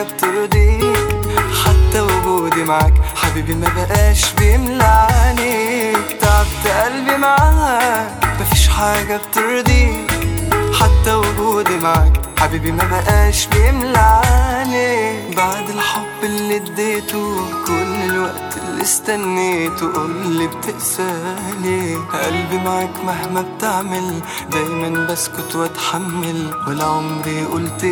حاجة بترضيك حتى وجودي معاك حبيبي ما بقاش بيملاني تعبت قلبي معاك مفيش حاجة بترضيك حتى وجودي معاك حبيبي ما بقاش بيملاني بعد الحب اللي اديته كل الوقت اللي استنيته قولي بتقسالي قلبي معاك مهما بتعمل دايما بسكت واتحمل ولا عمري قلت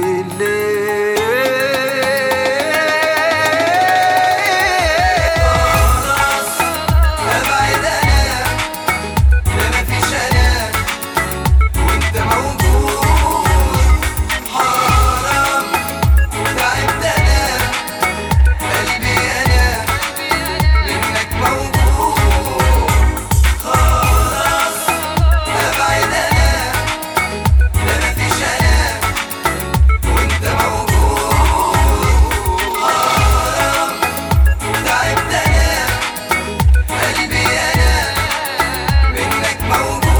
ليه ابعد انا لا مفيش انا وانت موجود حرام تعبت انا قلبي انا منك موجود خلاص ابعد انا لا مفيش انا وانت موجود حرام تعبت انا قلبي انا منك موجود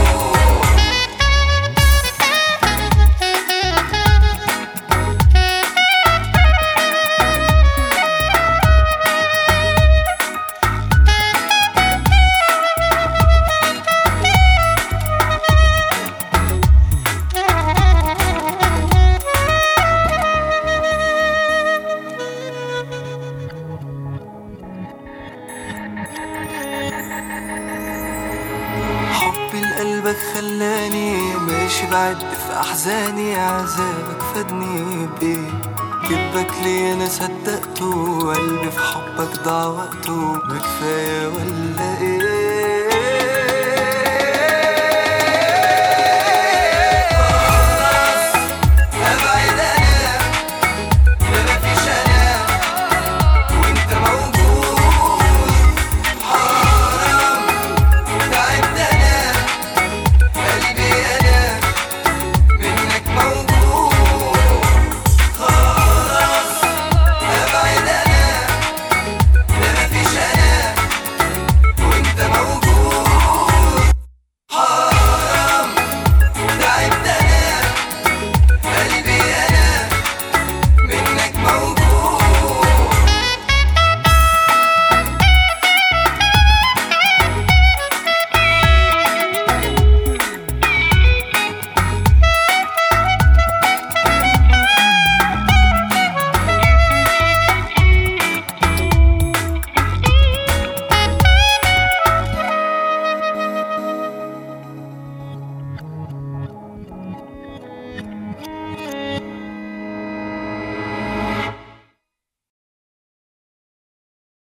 حبي لقلبك خلاني ماشي بعد في احزاني عذابك فادني بايه كدبك ليه انا صدقته قلبي في حبك ضاع وقته ما كفايه ولا ايه